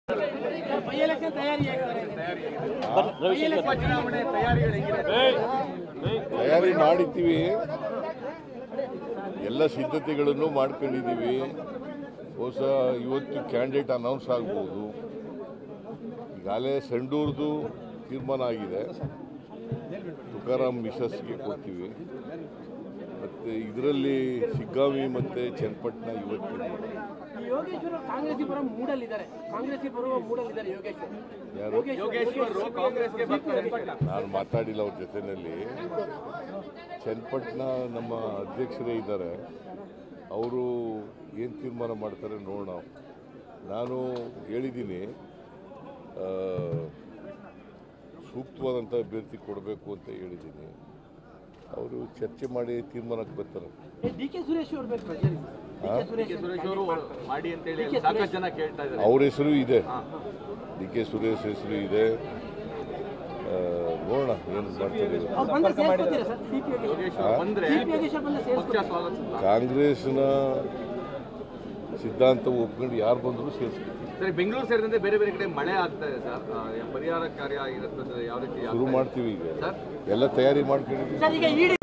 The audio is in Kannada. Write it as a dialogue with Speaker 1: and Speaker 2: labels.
Speaker 1: ಬೈ ಎಲೆಕ್ಷನ್ ತಯಾರಿ ಆಗ್ತಾರೆ
Speaker 2: ಚುನಾವಣೆ ತಯಾರಿಗಳು ಹೆಂಗಿದೆ
Speaker 3: ತಯಾರಿ ಮಾಡಿದ್ದೀವಿ ಎಲ್ಲ ಸಿದ್ಧತೆಗಳನ್ನು ಮಾಡ್ಕೊಂಡಿದ್ದೀವಿ ಹೊಸ ಇವತ್ತು ಕ್ಯಾಂಡಿಡೇಟ್ ಅನೌನ್ಸ್ ಆಗ್ಬೋದು ಈಗಾಗಲೇ ಸಂಡೂರ್ದು ತೀರ್ಮಾನ ಆಗಿದೆ ತುಕಾರಾಮ್ ಮಿಸಸ್ಗೆ ಕೊಡ್ತೀವಿ ಮತ್ತು ಇದರಲ್ಲಿ ಶಿಗ್ಗಾವಿ ಮತ್ತು ಚನ್ನಪಟ್ಟಣ ಇವತ್ತು
Speaker 1: ಯೋಗೇಶ್ವರ ಕಾಂಗ್ರೆಸ್ ಬರೋ ಮೂಡಲ್ಲಿದ್ದಾರೆ ಕಾಂಗ್ರೆಸ್ ಬರುವ ಮೂಡಲ್ಲಿದ್ದಾರೆ ಯೋಗೇಶ್ವರ್
Speaker 3: ಯಾರು
Speaker 2: ಯೋಗೇಶ್ವರ್ ಕಾಂಗ್ರೆಸ್ಗೆ ಬರ್ತಾರೆ
Speaker 3: ನಾನು ಮಾತಾಡಿಲ್ಲ ಅವ್ರ ಜೊತೆಯಲ್ಲಿ ಚನ್ನಪಟ್ಟಣ ನಮ್ಮ ಅಧ್ಯಕ್ಷರೇ ಇದ್ದಾರೆ ಅವರು ಏನು ತೀರ್ಮಾನ ಮಾಡ್ತಾರೆ ನೋಡೋಣ ನಾನು ಹೇಳಿದ್ದೀನಿ ಆ, ಸೂಕ್ತವಾದಂಥ ಅಭ್ಯರ್ಥಿ ಕೊಡಬೇಕು ಅಂತ ಹೇಳಿದ್ದೀನಿ ಅವರು ಚರ್ಚೆ ಮಾಡಿ ತೀರ್ಮಾನಕ್ಕೆ ಬರ್ತಾರೆ
Speaker 1: ಡಿ ಕೆ ಸುರೇಶ್ ಅವ್ರು ಬೇಕು ಪ್ರಚಾರ D K Suresh
Speaker 2: K Suresh ಅವರು ಮಾಡಿ ಅಂತ ಹೇಳಿ ಅಲ್ಲಿ ಸಾಕಷ್ಟು ಜನ ಕೇಳ್ತಾ ಇದ್ದಾರೆ
Speaker 3: ಅವ್ರ ಹೆಸರು ಇದೆ ಡಿ ಕೆ ಸುರೇಶ್ ಹೆಸರು ಇದೆ ಆ, ನೋಡೋಣ ಏನು ಮಾಡ್ತಾರೆ ಇವತ್ತು.
Speaker 1: ಅವ್ರು ಬಂದ್ರೆ ಸೇರ್ಸ್ಕೊತೀರಾ sir C P Yogeshwar
Speaker 2: Yogeshwar ಬಂದ್ರೆ
Speaker 1: ಸಿ ಪಿ ಯೋಗೇಶ್ವರ್ ಬಂದ್ರೆ
Speaker 2: ಪಕ್ಷ
Speaker 1: ಸೇರ್ಸ್ಕೊತೀರಾ
Speaker 2: ಸ್ವಾಗತಿಸುತ್ತಾ
Speaker 3: ಕಾಂಗ್ರೆಸ್ನ ಸಿದ್ಧಾಂತ ಒಪ್ಕೊಂಡು ಯಾರು ಬಂದರೂ ಸೇರಿಸ್ತೀವಿ
Speaker 2: ಸರಿ ಬೆಂಗಳೂರು ಸೇರಿದಂತೆ ಬೇರೆ ಬೇರೆ ಕಡೆ ಮಳೆ ಆಗ್ತಾ ಇದೆ ಸರ್ ಆ, ಪರಿಹಾರ ಕಾರ್ಯ ಇರುತ್ತದೆ ಯಾವ ರೀತಿ
Speaker 3: ಶುರು
Speaker 2: ಆಗ್ತಾ ಇದೆ?
Speaker 3: ಮಾಡ್ತೀವಿ ಈಗ
Speaker 2: ಸರ್
Speaker 3: ಎಲ್ಲ ತಯಾರಿ ಮಾಡ್ಕೊಂಡಿದ್ದೀವಿ
Speaker 1: ಸರ್ ಈಗ ಇಡಿ